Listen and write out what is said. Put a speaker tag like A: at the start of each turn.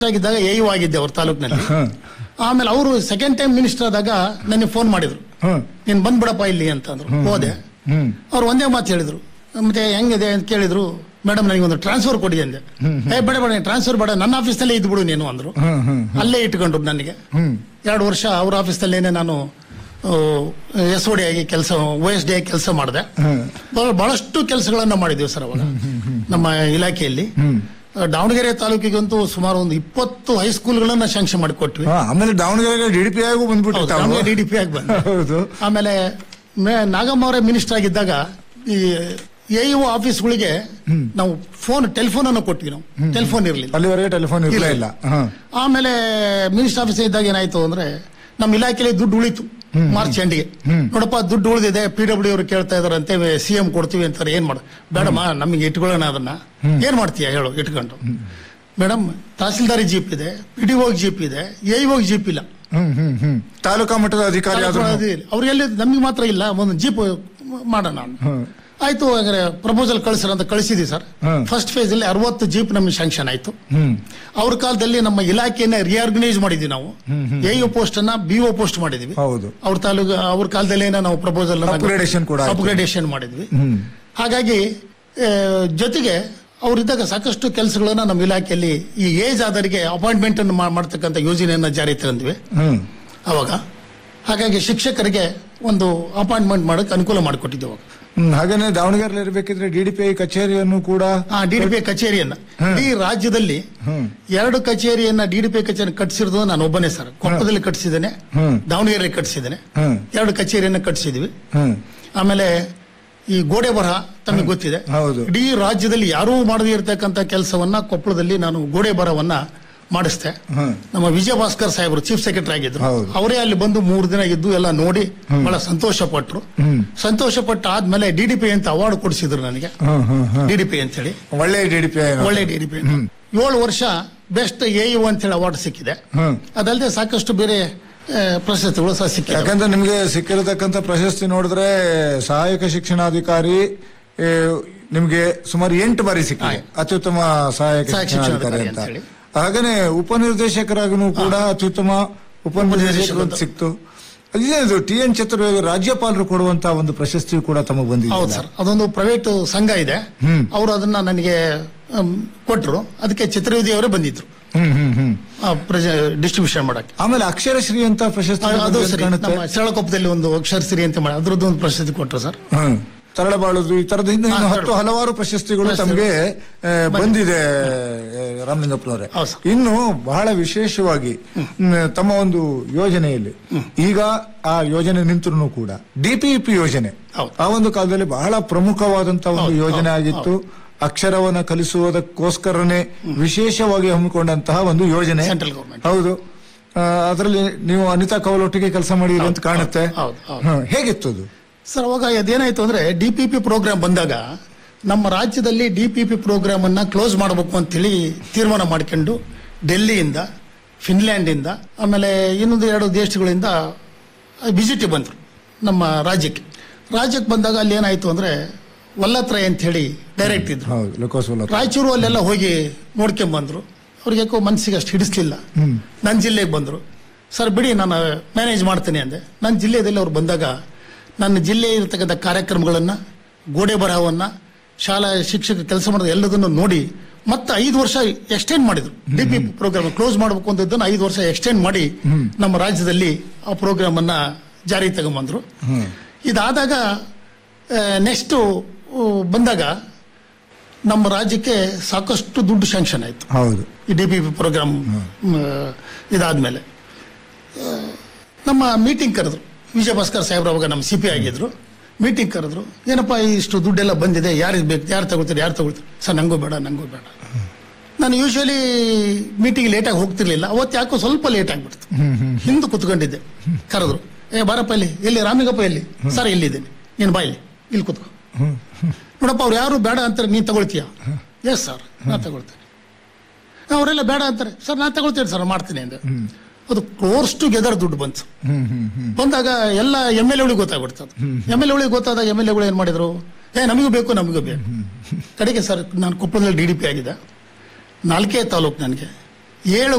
A: ಆಗಿದ್ದಾಗ A you ಆಗಿದ್ದೆ ಅವ್ರ ತಾಲೂಕಿನಲ್ಲಿ ಆಮೇಲೆ ಅವರು ಸೆಕೆಂಡ್ ಟೈಮ್ ಮಿನಿಸ್ಟರ್ ಆದಾಗ ನನಗೆ ಫೋನ್ ಮಾಡಿದ್ರು
B: ಹ್ಮ್
A: ನೀನ್ ಬಂದ್ಬಿಡಪ್ಪ ಇಲ್ಲಿ ಅಂತಂದ್ರು ಹೋದೆ
B: ಹ್ಮ್
A: ಅವ್ರು ಒಂದೇ ಮಾತು ಹೇಳಿದ್ರು ಮತ್ತೆ ಹೆಂಗಿದೆ ಅಂತ ಕೇಳಿದ್ರು ಮೇಡಮ್ ನನಗೆ ಒಂದು ಟ್ರಾನ್ಸ್ಫರ್ ಕೊಡಿ ಅಂದೆ ಏ ಬೇಡ ಬೇಡ ಟ್ರಾನ್ಸ್ಫರ್ ಬೇಡ ನನ್ನ ಆಫೀಸ್ನಲ್ಲೇ ಇದ್ಬಿಡು ನೀನು ಅಂದ್ರು
B: ಹ್ಮ್ ಹ್ಮ್
A: ಅಲ್ಲೇ ಇಟ್ಕೊಂಡ್ರು ನನಗೆ
B: ಹ್ಮ್
A: ಎರಡು ವರ್ಷ ಅವ್ರ ಆಫೀಸ್ನಲ್ಲೇನೆ ನಾನು ಎಸ್ ಡಿ ಆಗಿ ಕೆಲಸ ಓ ಎಸ್ ಡಿ ಆಗಿ ಕೆಲಸ ಮಾಡಿದೆ
B: ಹ್ಮ್
A: ಬಹಳ- ಬಹಳಷ್ಟು ಕೆಲಸಗಳನ್ನ ಮಾಡಿದ್ವಿ ಸರ್ ಅವಾಗ ನಮ್ಮ ಇಲಾಖೆಯಲ್ಲಿ ಆ, ದಾವಣಗೆರೆ ತಾಲೂಕಿಗಂತೂ ಸುಮಾರು ಒಂದು ಇಪ್ಪತ್ತು ಹೈಸ್ಕೂಲ್ಗಳನ್ನ ಶಾಂಕ್ಷನ್ ಮಾಡಿ ಕೊಟ್ವಿ
B: ಹಾ, ಆಮೇಲೆ ದಾವಣಗೆರೆಗೆ ಡಿ ಡಿ ಪಿ ಆಗೂ ಬಂದ್ಬಿಟ್ಟು ತಾವು.
A: ಡಿ ಡಿ ಪಿ ಆಗಿ ಬಂದೆ
B: ಹೌದು
A: ಆಮೇಲೆ ಮೇ- ನಾಗಮ್ಮ ಅವರೇ ಮಿನಿಸ್ಟರ್ ಆಗಿದ್ದಾಗ ಈ ಎ ಇಒ ಆಫೀಸ್ಗಳಿಗೆ ನಾವು ಫೋನ್ ಟೆಲಿಫೋನ್ ಅನ್ನು ಕೊಟ್ವಿ ನಾವು ಟೆಲಿಫೋನ್ ಇರಲಿಲ್ಲ
B: ಅಲ್ಲಿವರೆಗೆ ಟೆಲಿಫೋನ್ ಇರಲೇ ಇಲ್ಲ ಹಾ.
A: ಆಮೇಲೆ ಮಿನಿಸ್ಟರ್ ಆಫೀಸ್ ಇದ್ದಾಗ ಏನಾಯ್ತು ಅಂದ್ರೆ ನಮ್ಮ ಇಲಾಖೆಯಲ್ಲಿ ದುಡ್ಡು ಉಳಿತು ಮಾರ್ಚ್ ಎಂಡಿಗೆ ನೋಡಪ್ಪ ದುಡ್ಡು ಉಳಿದಿದೆ ಪಿ ಡಬ್ಲ್ಯೂ ಅವರು ಕೇಳ್ತಾ ಇದಾರಂತೆ ಸಿ ಎಂ ಕೊಡ್ತೀವಿ ಅಂತಾರೆ ಏನ್ ಮಾಡ ಬೇಡಮ್ಮ ನಮಗೆ ಇಟ್ಕೊಳ್ಳೋಣ ಅದನ್ನ ಏನ್ ಮಾಡ್ತೀಯ ಹೇಳು ಇಟ್ಕೊಂಡು ಮೇಡಮ್ ತಹಸೀಲ್ದಾರಿ ಜೀಪ್ ಇದೆ ಪಿ ಡಿ ಓಗ್ ಜೀಪ್ ಇದೆ ಎ ಓಗ್ ಜೀಪ್ ಇಲ್ಲ
B: ಹ್ಮ್ ಹ್ಮ್ ಹ್ಮ್ ತಾಲೂಕಾ ಮಟ್ಟದ ಅಧಿಕಾರಿ ಆದ್ರೂ
A: ಅವ್ರಿಗೆಲ್ಲ ನಮಗೆ ಮಾತ್ರ ಇಲ್ಲ ಒಂದು ಜೀಪ್ ಮಾಡೋಣ ಅಂತ.
B: ಹ್ಮ್.
A: ಆಯ್ತು ಹಾಗಾದ್ರೆ ಪ್ರಪೋಸಲ್ ಕಳಿಸ್ರ ಅಂತ ಕಳಿಸಿದ್ವಿ ಸರ್
B: ಹ್ಮ್.
A: ಫಸ್ಟ್ ಫೇಸ್ ಅಲ್ಲಿ ಅರವತ್ತು ಜೀಪ್ ನಮಗೆ ಶಾಂಕ್ಷನ್ ಆಯ್ತು
B: ಹ್ಮ್
A: ಅವ್ರ ಕಾಲದಲ್ಲಿ ನಮ್ಮ ಇಲಾಖೆಯನ್ನ ರಿಆರ್ಗನೈಸ್ ಮಾಡಿದ್ವಿ ನಾವು ಎ ಯು ಪೋಸ್ಟ್ ಅನ್ನ ಬಿ ಒ ಪೋಸ್ಟ್ ಮಾಡಿದ್ವಿ
B: ಹೌದು
A: ಅವ್ರ ತಾಲೂಕು ಅವ್ರ ಕಾಲದಲ್ಲೇ ನಾವು ಪ್ರಪೋಸಲ್
B: Upgradation ಕೂಡ ಆಯ್ತು.
A: ಅಪ್ಗ್ರೇಡೇಷನ್ ಮಾಡಿದ್ವಿ
B: ಹ್ಮ್
A: ಹಾಗಾಗಿ ಆ, ಜೊತೆಗೆ ಅವರಿದ್ದಾಗ ಸಾಕಷ್ಟು ಕೆಲಸಗಳನ್ನ ನಮ್ಮ ಇಲಾಖೆಯಲ್ಲಿ ಈ ಏಜ್ ಆದವರಿಗೆ ಅಪಾಯಿಂಟ್ಮೆಂಟ್ ಅನ್ನು ಮಾ- ಮಾಡ್ತಕ್ಕಂಥ ಯೋಜನೆಯನ್ನ ಜಾರಿ ತಂದ್ವಿ
B: ಹ್ಮ್
A: ಅವಾಗ ಹಾಗಾಗಿ ಶಿಕ್ಷಕರಿಗೆ ಒಂದು ಅಪಾಯಿಂಟ್ಮೆಂಟ್ ಮಾಡಕ್ಕೆ ಅನುಕೂಲ ಮಾಡಿಕೊಟ್ಟಿದ್ದೇವೆ ಅವಾಗ
B: ಹ್ಮ್, ಹಾಗೇನೆ ದಾವಣಗೆರೆಯಲ್ಲಿ ಇರಬೇಕಿದ್ರೆ ಡಿ ಡಿ ಪಿ ಐ ಕಚೇರಿಯನ್ನು ಕೂಡ
A: ಆ ಡಿಡಿಪಿ ಕಚೇರಿಯನ್ನ ಇಡೀ ರಾಜ್ಯದಲ್ಲಿ
B: ಹ್ಮ್.
A: ಎರಡು ಕಚೇರಿಯನ್ನ ಡಿಡಿಪಿ ಕಚೇರಿ ಕಟ್ಟಿಸಿರೋದು ನಾನು ಒಬ್ಬನೇ ಸರ್ ಕೊಪ್ಪದಲ್ಲಿ ಕಟ್ಟಿಸಿದ್ದೇನೆ
B: ಹ್ಮ್.
A: ದಾವಣಗೆರೆ ಕಟ್ಟಿಸಿದ್ದೇನೆ
B: ಹ್ಮ್
A: ಎರಡು ಕಚೇರಿಯನ್ನ ಕಟ್ಟಿಸಿದ್ವಿ
B: ಹ್ಮ್
A: ಆಮೇಲೆ ಈ ಗೋಡೆ ಬರಹ ತಮಗೆ ಗೊತ್ತಿದೆ
B: ಹೌದು.
A: ಇಡೀ ರಾಜ್ಯದಲ್ಲಿ ಯಾರೂ ಮಾಡದೇ ಇರತಕ್ಕಂತ ಕೆಲಸವನ್ನ ಕೊಪ್ಪಳದಲ್ಲಿ ನಾನು ಗೋಡೆ ಬರಹವನ್ನ ಮಾಡಿಸ್ದೆ
B: ಹ್ಮ್.
A: ನಮ್ಮ ವಿಜಯ ಭಾಸ್ಕರ್ ಸಾಹೇಬರು ಚೀಫ್ ಸೆಕ್ರೆಟರಿ ಆಗಿದ್ರು
B: ಹೌದು.
A: ಅವರೇ ಅಲ್ಲಿ ಬಂದು ಮೂರು ದಿನ ಇದ್ದು ಎಲ್ಲ ನೋಡಿ ಬಹಳ ಸಂತೋಷ ಪಟ್ರು
B: ಹ್ಮ್.
A: ಸಂತೋಷ ಪಟ್ಟ ಆದ್ಮೇಲೆ ಡಿಡಿಪಿ ಅಂತ ಅವಾರ್ಡ್ ಕೊಡಿಸಿದ್ರು ನನಗೆ
B: ಹ್ಮ್ ಹ್ಮ್ ಹ್ಮ್
A: ಡಿಡಿಪಿ ಅಂತ ಹೇಳಿ
B: ಒಳ್ಳೆ ಡಿ ಡಿ ಪಿ ಐ
A: ಒಳ್ಳೆ ಡಿಡಿಪಿ ಏಳು ವರ್ಷ ಬೆಸ್ಟ್ ಎ ಯು ಅಂತ ಹೇಳಿ ಅವಾರ್ಡ್ ಸಿಕ್ಕಿದೆ
B: ಹ್ಮ್
A: ಅದಲ್ಲದೆ ಸಾಕಷ್ಟು ಬೇರೆ ಆ, ಪ್ರಶಸ್ತಿಗಳು ಸಹ ಸಿಕ್ಕಿದೆ
B: ಯಾಕಂದ್ರೆ ನಿಮ್ಗೆ ಸಿಕ್ಕಿರತಕ್ಕಂತ ಪ್ರಶಸ್ತಿ ನೋಡಿದ್ರೆ ಸಹಾಯಕ ಶಿಕ್ಷಣಾಧಿಕಾರಿ ಏ, ನಿಮ್ಗೆ ಸುಮಾರು ಎಂಟು ಬಾರಿ ಸಿಕ್ಕಿದೆ ಅತ್ಯುತ್ತಮ ಸಹಾಯಕ
A: ಸಹಾಯಕ
B: ಶಿಕ್ಷಣಾಧಿಕಾರಿ
A: ಶಿಕ್ಷಣಾಧಿಕಾರಿ
B: ಅಂತ
A: ಅಂತ ಹೇಳಿ.
B: ಹಾಗೇನೆ ಉಪನಿರ್ದೇಶಕರಾಗೂ ಕೂಡ ಅತ್ಯುತ್ತಮ ಉಪನಿರ್ದೇಶಕರು ಅಂತ ಸಿಕ್ತು ಇದೇನು ಟಿ ಎನ್ ಚತುರ್ವೇದಿ ರಾಜ್ಯಪಾಲರು ಕೊಡುವಂತ ಒಂದು ಪ್ರಶಸ್ತಿಯು ಕೂಡ ತಮಗೆ
A: ಹೌದು
B: ಬಂದಿದೆ
A: ಸರ್ ಅದೊಂದು ಪ್ರೈವೇಟ್ ಸಂಘ ಇದೆ
B: ಹ್ಮ್.
A: ಅವರು ಅದನ್ನ ನನಗೆ ಅಮ್, ಕೊಟ್ರು ಅದಕ್ಕೆ ಚಿತ್ರವೇದಿ ಅವರೇ ಬಂದಿದ್ರು
B: ಹ್ಮ್ ಹ್ಮ್ ಹ್ಮ್
A: ಡಿಸ್ಟ್ರಿಬ್ಯೂಷನ್ ಮಾಡಕ್ಕೆ
B: ಆಮೇಲೆ ಅಕ್ಷರಶ್ರೀ ಅಂತ ಪ್ರಶಸ್ತಿ
A: ಅದು
B: ಬಂದಿದೆ ಅಂತ
A: ಸರಿ
B: ಕಾಣುತ್ತೆ
A: ನಮ್ಮ ಸರಳಕೊಪ್ಪದಲ್ಲಿ ಒಂದು ಅಕ್ಷರ ಸಿರಿ ಅಂತ ಮಾಡಿ ಅದ್ರದ್ದು ಒಂದು ಪ್ರಶಸ್ತಿ ಕೊಟ್ರು ಸರ್
B: ಹ್ಮ್ ತರಳ ಬಾಳುದು ಈ ತರದ ಇನ್ನು
A: ಹಾ,
B: ಹತ್ತು
A: ತರಳ.
B: ಹಲವಾರು ಪ್ರಶಸ್ತಿಗಳು
A: ಪ್ರಶಸ್ತಿಗಳು.
B: ತಮಗೆ ಆ, ಬಂದಿದೆ ಆ, ರಾಮಲಿಂಗಪ್ಪನವರೇ
A: ಹೌದು ಸರ್.
B: ಇನ್ನು ಬಹಳ ವಿಶೇಷವಾಗಿ ಮ್, ತಮ್ಮ ಒಂದು ಯೋಜನೆಯಲ್ಲಿ ಈಗ ಆ ಯೋಜನೆ ನಿಂತರೂ ಕೂಡ ಡಿಪಿಇಪಿ ಯೋಜನೆ
A: ಹೌದು.
B: ಆ ಒಂದು ಕಾಲದಲ್ಲಿ ಬಹಳ ಪ್ರಮುಖವಾದಂತಹ ಒಂದು
A: ಹೌದು,
B: ಯೋಜನೆ
A: ಹೌದು,
B: ಆಗಿತ್ತು ಅಕ್ಷರವನ್ನ ಕಲಿಸುವುದಕ್ಕೋಸ್ಕರನೇ ವಿಶೇಷವಾಗಿ ಹಮ್ಮಿಕೊಂಡಂತಹ ಒಂದು ಯೋಜನೆ
A: Central government.
B: ಹೌದು ಆ, ಅದರಲ್ಲಿ ನೀವು ಅನಿತಾ ಕೌಲೊಟ್ಟಿಗೆ ಕೆಲಸ ಮಾಡಿರಿ ಅಂತ
A: ಹೌದು,
B: ಕಾಣುತ್ತೆ
A: ಹೌದು, ಹೌದು.
B: ಹ್ಮ್. ಹೇಗಿತ್ತು ಅದು
A: ಸರ್ ಅವಾಗ ಅದೇನಾಯ್ತು ಅಂದ್ರೆ ಡಿಪಿಪಿ ಪ್ರೋಗ್ರಾಮ್ ಬಂದಾಗ ನಮ್ಮ ರಾಜ್ಯದಲ್ಲಿ ಡಿಪಿಪಿ ಪ್ರೋಗ್ರಾಮ್ ಅನ್ನ ಕ್ಲೋಸ್ ಮಾಡಬೇಕು ಅಂತೇಳಿ ತೀರ್ಮಾನ ಮಾಡ್ಕೊಂಡು ಡೆಲ್ಲಿಯಿಂದ ಫಿನ್ಲ್ಯಾಂಡ್ ಇಂದ ಆಮೇಲೆ ಇನ್ನೊಂದು ಎರಡು ದೇಶಗಳಿಂದ ವಿಸಿಟ್ ಬಂದ್ರು ನಮ್ಮ ರಾಜ್ಯಕ್ಕೆ ರಾಜ್ಯಕ್ಕೆ ಬಂದಾಗ ಅಲ್ಲಿ ಏನಾಯ್ತು ಅಂದ್ರೆ ವಲ್ಲತ್ರಯ ಅಂತ ಹೇಳಿ ಡೈರೆಕ್ಟ್ ಇದ್ರು
B: ಹೌದು ಲೋಕೋಸ್ವಲ
A: ರಾಯಚೂರು ಅಲ್ಲೆಲ್ಲ ಹೋಗಿ ನೋಡ್ಕೊಂಡ್ ಬಂದ್ರು ಅವ್ರಿಗೆ ಯಾಕೋ ಮನಸ್ಸಿಗೆ ಅಷ್ಟು ಹಿಡಿಸ್ಲಿಲ್ಲ ನನ್ನ ಜಿಲ್ಲೆಗೆ ಬಂದ್ರು ಸರ್ ಬಿಡಿ ನಾನು ಮ್ಯಾನೇಜ್ ಮಾಡ್ತೇನೆ ಅಂದೆ ನನ್ನ ಜಿಲ್ಲೆಯಲ್ಲಿ ಅವ್ರು ಬಂದಾಗ ನನ್ನ ಜಿಲ್ಲೆ ಇರತಕ್ಕಂಥ ಕಾರ್ಯಕ್ರಮಗಳನ್ನ ಗೋಡೆ ಬರಹವನ್ನ ಶಾಲಾ ಶಿಕ್ಷಕ ಕೆಲಸ ಮಾಡೋದು ಎಲ್ಲದನ್ನು ನೋಡಿ ಮತ್ತೆ ಐದು ವರ್ಷ ಎಕ್ಸ್ಟೆಂಡ್ ಮಾಡಿದ್ರು ಡಿಪಿ ಪ್ರೋಗ್ರಾಮ್ ಕ್ಲೋಸ್ ಮಾಡಬೇಕು ಅಂತಿದ್ದನ್ನು ಐದು ವರ್ಷ ಎಕ್ಸ್ಟೆಂಡ್ ಮಾಡಿ ನಮ್ಮ ರಾಜ್ಯದಲ್ಲಿ ಆ ಪ್ರೋಗ್ರಾಮ್ ಅನ್ನ ಜಾರಿ ತಗೊಂಬಂದ್ರು ಇದಾದಾಗ ನೆಕ್ಸ್ಟ್ ಬಂದಾಗ ನಮ್ಮ ರಾಜ್ಯಕ್ಕೆ ಸಾಕಷ್ಟು ದುಡ್ಡು ಶಾಂಕ್ಷನ್ ಆಯಿತು
B: ಹೌದು
A: ಈ ಡಿ ಪಿ ಪಿ ಪ್ರೋಗ್ರಾಮ್ ಇದಾದ್ಮೇಲೆ ಆ, ನಮ್ಮ ಮೀಟಿಂಗ್ ಕರೆದ್ರು ವಿಜಯ ಭಾಸ್ಕರ್ ಸಾಹೇಬ್ರು ಅವಾಗ ನಮ್ಮ ಸಿ ಪಿ ಆಗಿದ್ರು ಮೀಟಿಂಗ್ ಕರೆದ್ರು ಏನಪ್ಪ ಇಷ್ಟು ದುಡ್ಡೆಲ್ಲ ಬಂದಿದೆ ಯಾರಿಗೆ ಬೇಕು ಯಾರು ತಗೊಳ್ತಾರೆ ಯಾರು ತಗೊಳ್ತಾರೆ ಸರ್ ನಂಗೂ ಬೇಡ ನಂಗೂ ಬೇಡ ನಾನು ಯೂಶಲಿ ಮೀಟಿಂಗ್ ಲೇಟಾಗಿ ಹೋಗ್ತಿರ್ಲಿಲ್ಲ ಅವತ್ತು ಯಾಕೋ ಸ್ವಲ್ಪ ಲೇಟ್ ಆಗ್ಬಿಡ್ತು ಹಿಂದೆ ಕುತ್ಕೊಂಡಿದ್ದೆ ಕರೆದ್ರು ಏ ಬಾರಪ್ಪ ಇಲ್ಲಿ ಎಲ್ಲಿ ರಾಮಿಗಪ್ಪ ಎಲ್ಲಿ ಸರ್ ಇಲ್ಲಿದ್ದೇನೆ ನೀನು ಬಾ ಇಲ್ಲಿ ಇಲ್ಲಿ ಕುತ್ಕೋ ನೋಡಪ್ಪ ಅವ್ರು ಯಾರು ಬೇಡ ಅಂತಾರೆ ನೀನು ತಗೊಳ್ತೀಯ ಎಸ್ ಸರ್ ನಾನು ತಗೊಳ್ತೇನೆ ಅವರೆಲ್ಲ ಬೇಡ ಅಂತಾರೆ ಸರ್ ನಾನು ತಗೊಳ್ತೇನೆ ಸರ್ ಮಾಡ್ತೀನಿ ಅಂದೆ ಅದು ಕ್ಲೋಸ್ ಟುಗೆದರ್ ದುಡ್ಡು ಬಂತು
B: ಹ್ಮ್ ಹ್ಮ್ ಹ್ಮ್
A: ಬಂದಾಗ ಎಲ್ಲ ಎಮ್ ಎಲ್ ಎಗಳಿಗೆ ಗೊತ್ತಾಗ್ಬಿಡ್ತದೆ ಎಮ್ ಎಲ್ ಎಗಳಿಗೆ ಗೊತ್ತಾದಾಗ ಎಮ್ ಎಲ್ ಎಗಳು ಏನ್ ಮಾಡಿದ್ರು ಏ ನಮಗೂ ಬೇಕು ನಮಗೂ ಬೇಕು ಕಡೆಗೆ ಸರ್ ನಾನು ಕೊಪ್ಪಳದಲ್ಲಿ ಡಿ ಡಿ ಪಿ ಆಗಿದೆ ನಾಲ್ಕೇ ತಾಲೂಕು ನನಗೆ ಏಳು